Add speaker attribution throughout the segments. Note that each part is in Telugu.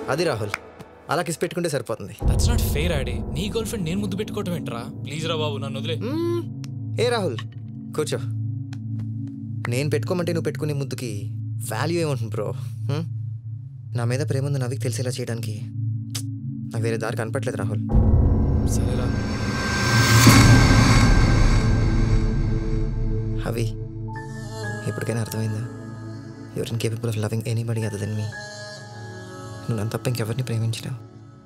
Speaker 1: అది రాహుల్ అలా కిస్ పెట్టుకుంటే సరిపోతుంది
Speaker 2: దట్స్ నాట్ ఫెయిర్ ఆడి నీ గర్ల్ ఫ్రెండ్ నేను ముద్దు పెట్టుకోవటం ఏంట్రా ప్లీజ్ రా బాబు నన్ను వదిలే
Speaker 1: మ్మ్. ఏ రాహుల్ కూర్చో నేను పెట్టుకోమంటే నువ్వు పెట్టుకునే ముద్దుకి వాల్యూ ఏముంటుంది బ్రో హ్మ్? నా మీద ప్రేమ ఉంది నవ్వికి తెలిసేలా చేయడానికి నాకు వేరే దారి కనపట్లేదు రాహుల్
Speaker 2: సరేరా
Speaker 1: అవి ఇప్పటికైనా అర్థమైందా your incapable of loving anybody other than me నువ్వు నన్ను తప్ప ఇంకెవరిని ప్రేమించినావు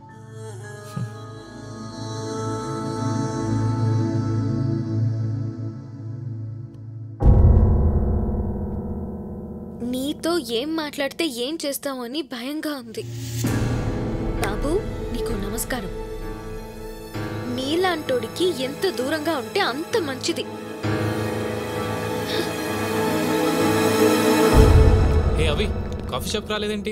Speaker 3: నీతో ఏం మాట్లాడితే ఏం చేస్తావు అని భయంగా ఉంది బాబు నీకు నమస్కారం నీలాంటోడికి ఎంత దూరంగా ఉంటే అంత మంచిది
Speaker 2: ఏ అవి కాఫీ షాప్ రాలేదేంటి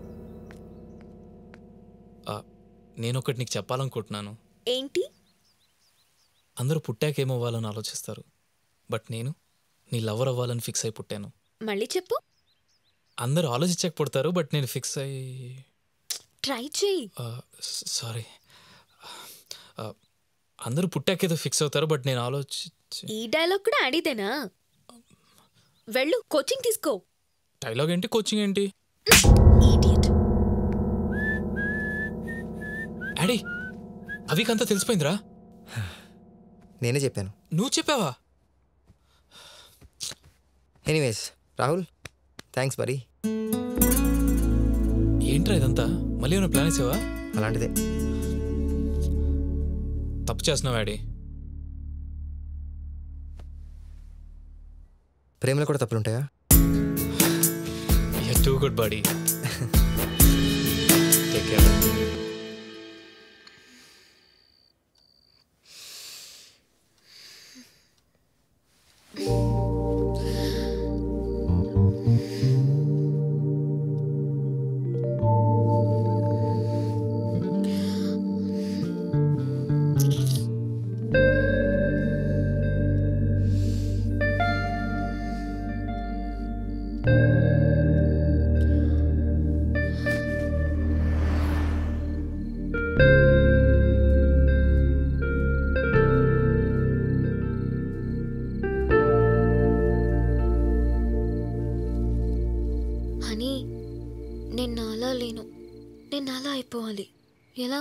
Speaker 2: ఆ, నేను ఒకటి నీకు చెప్పాలనుకుంటున్నాను
Speaker 3: ఏంటి
Speaker 2: అందరూ పుట్టాక ఏమవ్వాలని ఆలోచిస్తారు బట్ నేను నీ లవర్ అవ్వాలని ఫిక్స్ అయి పుట్టాను
Speaker 3: మళ్ళీ చెప్పు
Speaker 2: అందరూ ఆలోచించక పుడతారు బట్ నేను ఫిక్స్ అయ్యి
Speaker 3: ట్రై చేయి
Speaker 2: సారీ అందరూ పుట్టాకేదో ఫిక్స్ అవుతారు బట్ నేను ఆలోచించి
Speaker 3: ఈ డైలాగ్ కూడా అడిదేనా వెళ్ళు కోచింగ్ తీసుకో
Speaker 2: డైలాగ్ ఏంటి కోచింగ్ ఏంటి
Speaker 3: ఈడియట్
Speaker 2: డాడీ అవికంతా తెలిసిపోయిందిరా
Speaker 1: నేనే చెప్పాను
Speaker 2: నువ్వు చెప్పావా
Speaker 1: ఎనీవేస్ రాహుల్ థ్యాంక్స్ బరీ
Speaker 2: ఏంట్రా ఇదంతా మళ్ళీ ఏమైనా ప్లాన్ వేసావా
Speaker 1: అలాంటిదే
Speaker 2: తప్పు చేస్తున్నావు డాడీ
Speaker 1: ప్రేమలో కూడా తప్పులుంటాయా
Speaker 2: you too good body take care
Speaker 3: honey నేను నాలా లేను నేను నాలా అయిపోవాలి ఎలా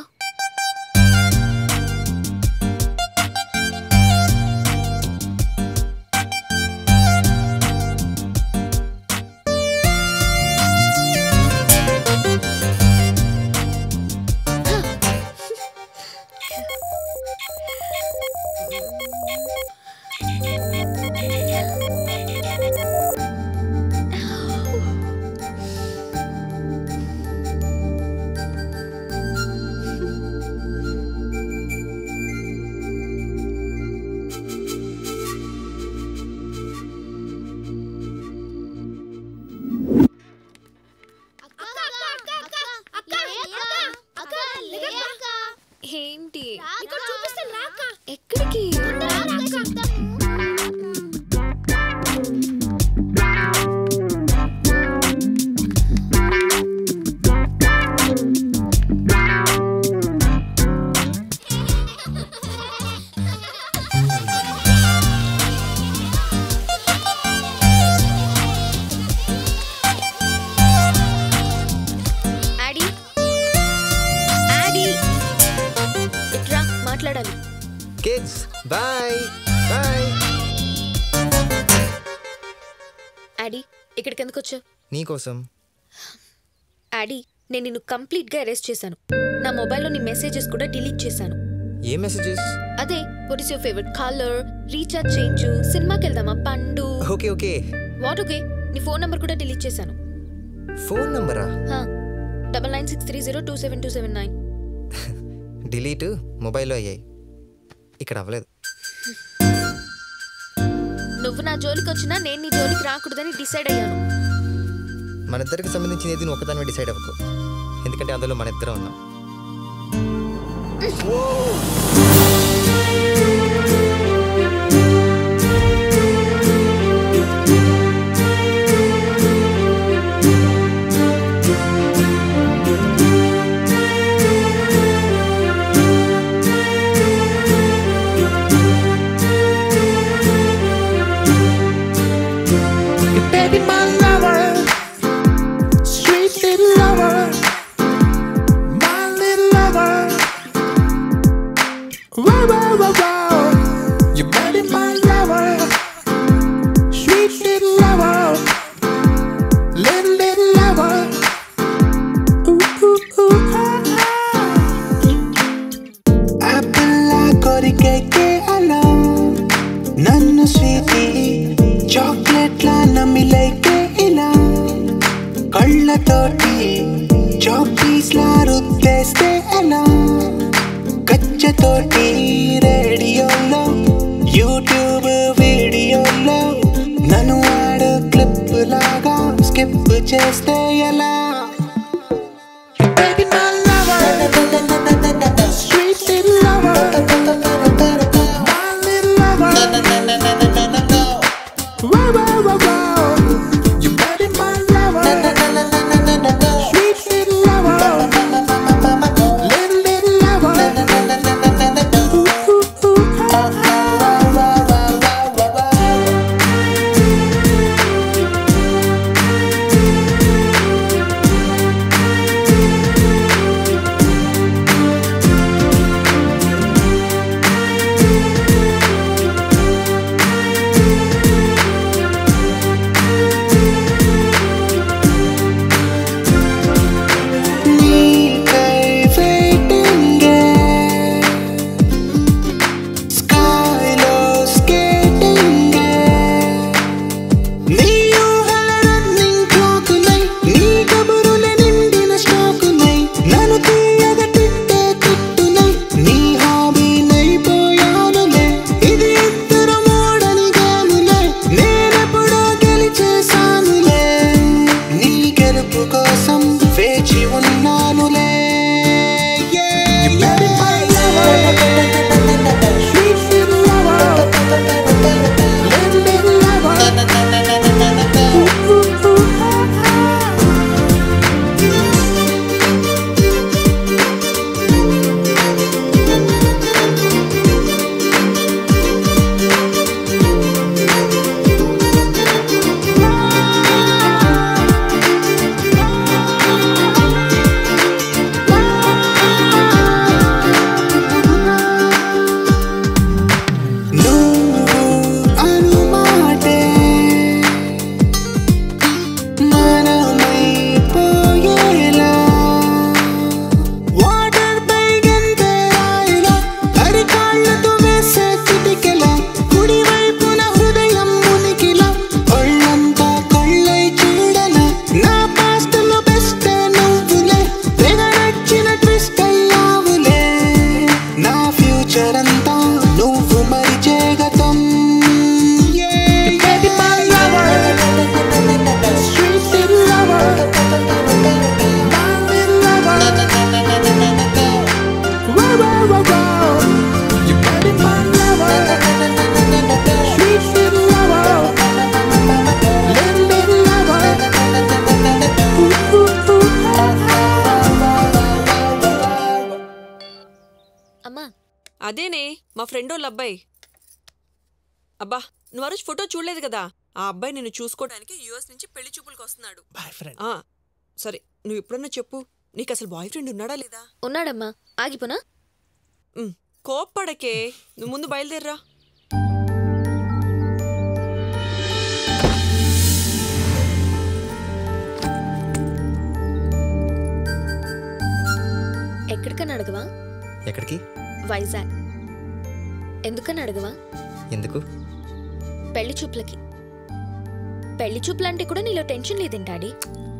Speaker 3: ఏంటి ఎక్కడికి ఆడి ఆడి ఇట్రా మాట్లాడాలి
Speaker 1: కిడ్స్ బాయ్ బాయ్
Speaker 3: ఆడి ఇక్కడికి ఎందుకు వచ్చావు
Speaker 1: నీకోసం
Speaker 3: ఆడి నేను నిన్ను కంప్లీట్గా అరెస్ట్ చేశాను నా మొబైల్లో నీ మెసేజెస్ కూడా డిలీట్ చేశాను
Speaker 1: ఏ మెసేజెస్
Speaker 3: అదే what is your favourite colour recharge చేయించు సినిమాకి వెళ్దామా పండు
Speaker 1: ఓకే ఓకే
Speaker 3: వాట్ ఓకే నీ ఫోన్ నంబర్ కూడా డిలీట్ చేశాను
Speaker 1: ఫోన్ నంబరా
Speaker 3: double nine six three zero two seven two seven nine
Speaker 1: delete మొబైల్లో అయ్యాయి ఇక్కడ అవ్వలేదు
Speaker 3: నువ్వు నా జోలికి వచ్చినా నేను నీ జోలికి రాకూడదని డిసైడ్ అయ్యాను
Speaker 1: మన ఇద్దరికి సంబంధించిన ఏది నువ్వు ఒకదాని డిసైడ్ అవ్వకు ఎందుకంటే అందులో మన ఇద్దరం ఉన్నాం
Speaker 4: చేస్తే ఎలా Baby, my lover. Sweet little lover. My little lover. Wow, wow, wow, wow. You baby, my lover. Sweet little lover. Little, little lover. Ooh, ooh, ooh, ah, ah. నీకై waiting ఏ స్కైలో స్కేటింగ్ నీ ఊహల రన్నింగ్ ట్రాకులై నీ కబురుల నిండిన స్టాకులై నన్ను తీయగ తిట్టే తిట్టులై నీ హాబీ నైపోయానులే ఇది ఇద్దరు మోడని గానులే నేనెప్పుడో గెలిచేశానులే నీ గెలుపు కోసం వేచి ఉన్నానులే Yeah, my lover. Sweet little lover. Little, little lover. Ooh, ooh, ooh, ah, ah. నువ్వు అనుమాటే మనమైపోయేలా వాటర్ పై గంతరాయిలా అరికాళ్ళతో వేసే చిటికెలా కుడివైపున హృదయం మునికిలా ఒళ్ళంతా కొళ్ళై చూడలా నా పాస్టలో బెస్ట్ నువ్వులే తెగ నచ్చిన ట్విస్ట్ అయ్యావులే నా ఫ్యూచర్ అంతా నువ్వు మరి జగతం Baby, my lover. Sweet little lover. My little lover. Wow, wow, wow, wow. You baby, my lover. Sweet little lover. Little, little lover. Ooh, ooh, ooh, ah, ah.
Speaker 3: అమ్మా
Speaker 5: అదేనే మా ఫ్రెండ్ వాళ్ళ అబ్బాయి అబ్బా నువ్వు ఆ రోజు ఫోటో చూడలేదు కదా ఆ అబ్బాయి నిన్ను చూసుకోవడానికి యుఎస్ నుంచి పెళ్లి చూపులకు వస్తున్నాడు ఆ, సరే నువ్వు ఎప్పుడన్నా చెప్పు నీకు అసలు బాయ్ ఫ్రెండ్ ఉన్నాడా లేదా
Speaker 3: ఉన్నాడమ్మా ఆగిపోనా
Speaker 5: ఉమ్, కోప్పడకే నువ్వు ముందు బయలుదేరరా
Speaker 3: ఎక్కడికని అడగవా
Speaker 1: ఎక్కడికి
Speaker 3: వైజాగ్ ఎందుకని అడగవా
Speaker 1: ఎందుకు
Speaker 3: పెళ్లి చూపులకి పెళ్లి చూపులంటే కూడా నీలో టెన్షన్ లేదేంటి డాడీ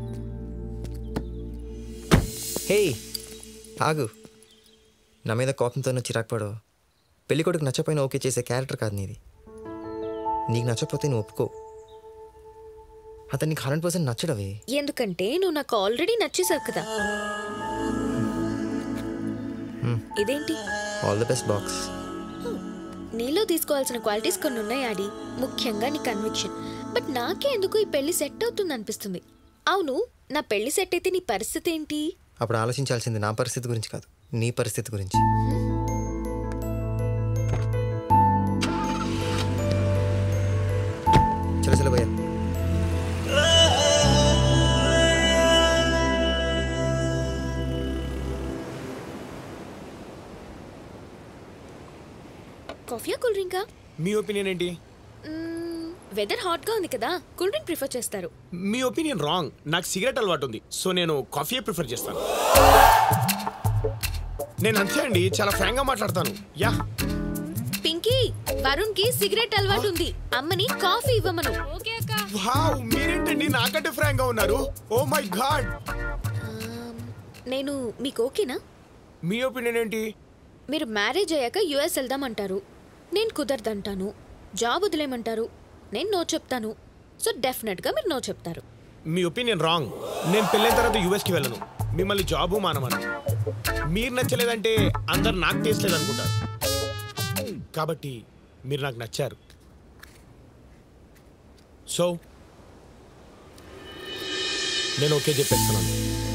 Speaker 1: హే ఆగు నా మీద కోపంతోనూ చిరాకుపడో పెళ్లి కొడుకు నచ్చపోయినా ఓకే చేసే క్యారెక్టర్ కాదు నీది నీకు నచ్చకపోతే నువ్వు ఒప్పుకో అతను నీకు హండ్రెడ్ పర్సెంట్ నచ్చడవే
Speaker 3: ఎందుకంటే నువ్వు నాకు ఆల్రెడీ నచ్చేసావు కదా ఇదేంటి
Speaker 1: ఆల్ ద బెస్ట్ బాక్స్
Speaker 3: నీలో తీసుకోవాల్సిన క్వాలిటీస్ కొన్ని ఉన్నాయి ఆడి ముఖ్యంగా నీ కన్విక్షన్ బట్ నాకే ఎందుకు ఈ పెళ్లి సెట్ అవుతుంది అనిపిస్తుంది అవును నా పెళ్లి సెట్ అయితే నీ పరిస్థితి ఏంటి
Speaker 1: అప్పుడు ఆలోచించాల్సింది నా పరిస్థితి గురించి కాదు నీ పరిస్థితి గురించి చలో చలో భయ్యా
Speaker 3: కాఫీయా కూల్ డ్రింకా
Speaker 6: మీ ఒపీనియన్ ఏంటి
Speaker 3: వెదర్ హాట్గా ఉంది కదా కూల్ డ్రింక్ ప్రిఫర్ చేస్తారు
Speaker 6: మీ ఒపీనియన్ రాంగ్ నాకు సిగరెట్ అలవాటు ఉంది సో నేను కాఫీయే ప్రిఫర్ చేస్తాను నేను అంతే అండి చాలా ఫ్రాంక్ గా మాట్లాడతాను యా
Speaker 3: పింకీ వరుణ్ కి సిగరెట్ అలవాటు ఉంది అమ్మని కాఫీ ఇవ్వమను ఓకే అక్క
Speaker 6: వావ్ మీరేంటండి నాకంటే ఫ్రాంక్ గా ఉన్నారు ఓ మై గాడ్
Speaker 3: నేను మీకు ఓకేనా
Speaker 6: మీ ఒపీనియన్ ఏంటి
Speaker 3: మీరు మ్యారేజ్ అయ్యాక యుఎస్ వెళ్దామంటారు నేను కుదరదంటాను జాబ్ వదిలేమంటారు నేను నో చెప్తాను సో డెఫినెట్గా మీరు నో చెప్తారు
Speaker 6: మీ ఒపీనియన్ రాంగ్ నేను పెళ్ళైన తర్వాత యూఎస్కి వెళ్ళను మిమ్మల్ని జాబు మానమను మీరు నచ్చలేదంటే అందరు నాకు టేస్ట్ లేదనుకుంటారు కాబట్టి మీరు నాకు నచ్చారు సో నేను ఓకే చెప్పేస్తున్నాను